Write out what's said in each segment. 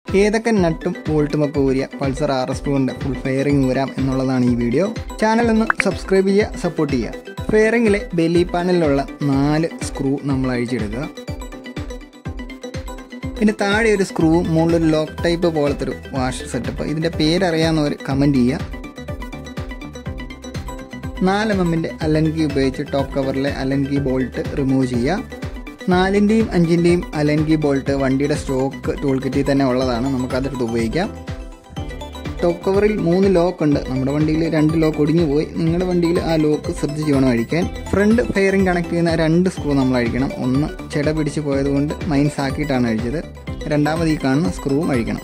ഏതൊക്കെ നട്ടും ബോൾട്ടും ഒക്കെ ഊരിയ പൾസർ ആർ എസ് ടുവിൻ്റെ ഫുൾ ഫെയറിംഗ് ഊരാം എന്നുള്ളതാണ് ഈ വീഡിയോ ചാനൽ ഒന്ന് സബ്സ്ക്രൈബ് ചെയ്യുക സപ്പോർട്ട് ചെയ്യുക ഫെയറിങ്ങിലെ ബെലി പാനലിലുള്ള നാല് സ്ക്രൂ നമ്മൾ അഴിച്ചെടുക്കുക പിന്നെ താഴെ ഒരു സ്ക്രൂവും മുകളിലൊരു ലോക്ക് ടൈപ്പ് പോലത്തെ ഒരു വാഷർ സെറ്റപ്പ് ഇതിൻ്റെ പേരറിയാവുന്നവർ കമൻറ്റ് ചെയ്യുക നാല് എം എമ്മിൻ്റെ അലൻകി ഉപയോഗിച്ച് ടോപ്പ് കവറിലെ അലൻകി ബോൾട്ട് റിമൂവ് ചെയ്യുക നാലിൻ്റെയും അഞ്ചിൻ്റെയും അലൻകി ബോൾട്ട് വണ്ടിയുടെ സ്റ്റോക്ക് ടൂൾ കിറ്റിൽ തന്നെ ഉള്ളതാണ് നമുക്കതെടുത്ത് ഉപയോഗിക്കാം ടോപ്പ് കവറിൽ മൂന്ന് ലോക്ക് ഉണ്ട് നമ്മുടെ വണ്ടിയിൽ രണ്ട് ലോക്ക് ഒടിഞ്ഞു പോയി നിങ്ങളുടെ വണ്ടിയിൽ ആ ലോക്ക് ശ്രദ്ധിച്ച് വേണം അഴിക്കാൻ ഫ്രണ്ട് ഫെയറിംഗ് കണക്ട് ചെയ്യുന്ന രണ്ട് സ്ക്രൂ നമ്മൾ അഴിക്കണം ഒന്ന് ചെട പിടിച്ച് പോയതുകൊണ്ട് മൈൻസ് ആക്കിയിട്ടാണ് അഴിച്ചത് രണ്ടാമത് ഈ കാണുന്ന സ്ക്രൂവും അഴിക്കണം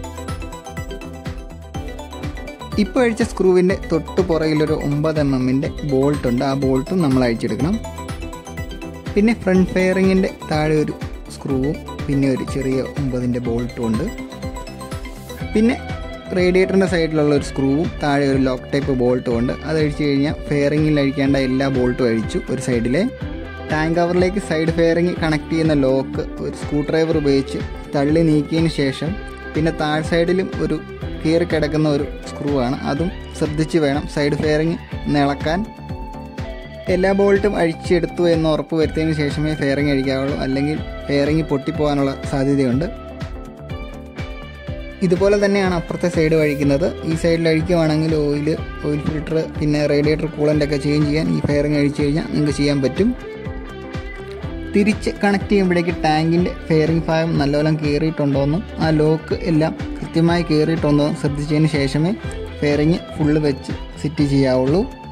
ഇപ്പോൾ അഴിച്ച സ്ക്രൂവിൻ്റെ തൊട്ട് പുറകിലൊരു ഒമ്പത് എം എമ്മിൻ്റെ ബോൾട്ട് ഉണ്ട് ആ ബോൾട്ടും നമ്മൾ അഴിച്ചെടുക്കണം പിന്നെ ഫ്രണ്ട് ഫെയറിങ്ങിൻ്റെ താഴെ ഒരു സ്ക്രൂവും പിന്നെ ഒരു ചെറിയ ഒമ്പതിൻ്റെ ബോൾട്ടും ഉണ്ട് പിന്നെ റേഡിയേറ്ററിൻ്റെ സൈഡിലുള്ള ഒരു സ്ക്രൂവും താഴെ ഒരു ലോക്ക് ടൈപ്പ് ബോൾട്ടും ഉണ്ട് അത് അഴിച്ചു കഴിഞ്ഞാൽ ഫെയറിങ്ങിൽ അഴിക്കേണ്ട എല്ലാ ബോൾട്ടും അഴിച്ചു ഒരു സൈഡിലെ ടാങ്ക് കവറിലേക്ക് സൈഡ് ഫെയറിങ് കണക്ട് ചെയ്യുന്ന ലോക്ക് ഒരു സ്ക്രൂ ഡ്രൈവർ ഉപയോഗിച്ച് തള്ളി നീക്കിയതിന് ശേഷം പിന്നെ താഴ് സൈഡിലും ഒരു കീറി കിടക്കുന്ന ഒരു സ്ക്രൂ ആണ് അതും ശ്രദ്ധിച്ച് വേണം സൈഡ് ഫെയറിങ് നിളക്കാൻ എല്ലാ ബോൾട്ടും അഴിച്ചെടുത്തു എന്ന് ഉറപ്പ് വരുത്തിയതിന് ശേഷമേ ഫെയറിങ് അഴിക്കാവുള്ളൂ അല്ലെങ്കിൽ ഫെയറിങ് പൊട്ടിപ്പോകാനുള്ള സാധ്യതയുണ്ട് ഇതുപോലെ തന്നെയാണ് അപ്പുറത്തെ സൈഡ് അഴിക്കുന്നത് ഈ സൈഡിൽ അഴിക്കുവാണെങ്കിൽ ഓയിൽ ഓയിൽ ഫിൽറ്റർ പിന്നെ റേഡിയേറ്റർ കൂളൻ്റ് ഒക്കെ ചേഞ്ച് ചെയ്യാൻ ഈ ഫെയറിങ് അഴിച്ചു കഴിഞ്ഞാൽ നിങ്ങൾക്ക് ചെയ്യാൻ പറ്റും തിരിച്ച് കണക്ട് ചെയ്യുമ്പോഴേക്ക് ടാങ്കിൻ്റെ ഫെയറിംഗ് ഭാഗം നല്ലപോലെ കയറിയിട്ടുണ്ടോയെന്നും ആ ലോക്ക് എല്ലാം കൃത്യമായി കയറിയിട്ടുണ്ടോ എന്ന് ശ്രദ്ധിച്ചതിന് ശേഷമേ ഫെയറിങ് ഫുള്ള് വെച്ച് സെറ്റ് ചെയ്യാവുള്ളൂ